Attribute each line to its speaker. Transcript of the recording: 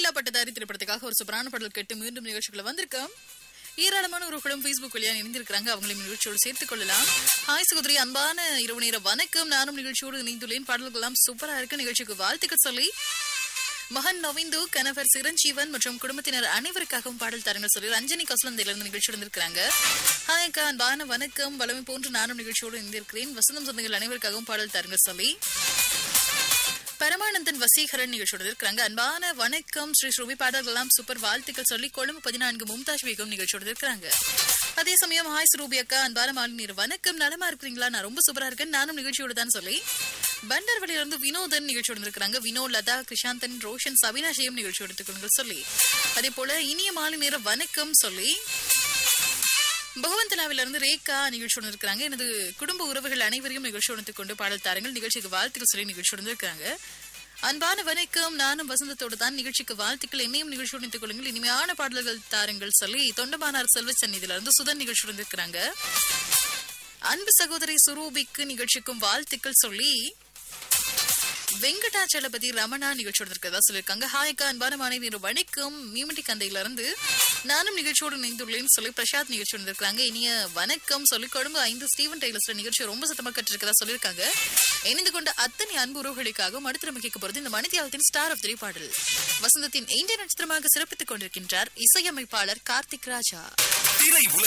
Speaker 1: வெண்ணிலா பட்டதாரி திரைப்படத்துக்காக ஒரு சூப்பரான பாடல் கேட்டு மீண்டும் நிகழ்ச்சிக்குள்ள வந்திருக்கோம் ஏராளமான உறவுகளும் Facebook வழியா இணைந்திருக்கிறாங்க அவங்களையும் நிகழ்ச்சியோடு சேர்த்துக் கொள்ளலாம் ஹாய் சகோதரி அன்பான இரவு நேர வணக்கம் நானும் நிகழ்ச்சியோடு இணைந்துள்ளேன் பாடல்கள் எல்லாம் சூப்பரா இருக்கு நிகழ்ச்சிக்கு வாழ்த்துக்கள் சொல்லி மகன் நவிந்து கணவர் சிரஞ்சீவன் மற்றும் குடும்பத்தினர் அனைவருக்காகவும் பாடல் தரங்கள் சொல்லி ரஞ்சனி கசுலந்தையிலிருந்து நிகழ்ச்சியோடு இருந்திருக்காங்க ஹாய் அக்கா அன்பான வணக்கம் வளமை போன்று நானும் நிகழ்ச்சியோடு இருந்திருக்கிறேன் வசந்தம் சொந்தங்கள் அனைவருக்காகவும் பாடல் தரங்கள் சொல்லி பரமானந்தன் வசீகரன் நிகழ்ச்சியோடு இருக்கிறாங்க அன்பான வணக்கம் ஸ்ரீ ஸ்ரூபி பாடல்கள் எல்லாம் சூப்பர் வாழ்த்துக்கள் சொல்லி கொழும்பு பதினான்கு மும்தாஜ் பேகம் நிகழ்ச்சியோடு இருக்கிறாங்க அதே சமயம் ஹாய் ஸ்ரூபி அக்கா அன்பான மாலினீர் வணக்கம் நலமா இருக்கிறீங்களா நான் ரொம்ப சூப்பரா இருக்கேன் நானும் நிகழ்ச்சியோடு தான் சொல்லி பண்டர்வழியில இருந்து வினோதன் நிகழ்ச்சியோடு இருக்கிறாங்க வினோ லதா கிருஷாந்தன் ரோஷன் சபினாஷியம் நிகழ்ச்சியோடு எடுத்துக்கொள்ளுங்கள் சொல்லி அதே போல இனிய மாலை நேர வணக்கம் சொல்லி பகவந்தலாவில இருந்து ரேகா நிகழ்ச்சியோடு இருக்கிறாங்க எனது குடும்ப உறவுகள் அனைவரையும் நிகழ்ச்சியோடு கொண்டு பாடல் தாருங்கள் நிகழ்ச்சிக்கு வாழ்த்துக்கள் சொல்லி நிகழ்ச்சியோடு இருக்காங்க அன்பான வணக்கம் நானும் வசந்தத்தோடு தான் நிகழ்ச்சிக்கு வாழ்த்துக்கள் என்னையும் நிகழ்ச்சியோடு இணைத்துக் கொள்ளுங்கள் இனிமையான பாடல்கள் தாருங்கள் சொல்லி தொண்டமானார் செல்வ சந்நிதியில இருந்து சுதன் நிகழ்ச்சியோடு இருக்கிறாங்க அன்பு சகோதரி சுரூபிக்கு நிகழ்ச்சிக்கும் வாழ்த்துக்கள் சொல்லி வெங்கடாச்சலபதி ரமணா நிகழ்ச்சியோடு இருக்கிறதா சொல்லியிருக்காங்க ஹாய்க்கா அன்பான மாணவி வணக்கம் மீமட்டி கந்தையில இருந்து நானும் நிகழ்ச்சியோடு இணைந்துள்ளேன்னு சொல்லி பிரசாத் நிகழ்ச்சியோடு இருக்கிறாங்க இனிய வணக்கம் சொல்லி கொழும்பு ஐந்து ஸ்டீவன் டெய்லர்ஸ் நிகழ்ச்சி ரொம்ப சத்தமா கட்டிருக்கதா சொல்லியிருக்காங்க இணைந்து கொண்ட அத்தனை அன்பு உறவுகளுக்காக அடுத்த நம்ம கேட்க போறது இந்த மனிதத்தின் ஸ்டார் ஆஃப் த்ரீ பாடல் வசந்தத்தின் இந்திய நட்சத்திரமாக சிறப்பித்துக் கொண்டிருக்கின்றார் இசையமைப்பாளர் கார்த்திக் ராஜா
Speaker 2: திரை உலகில்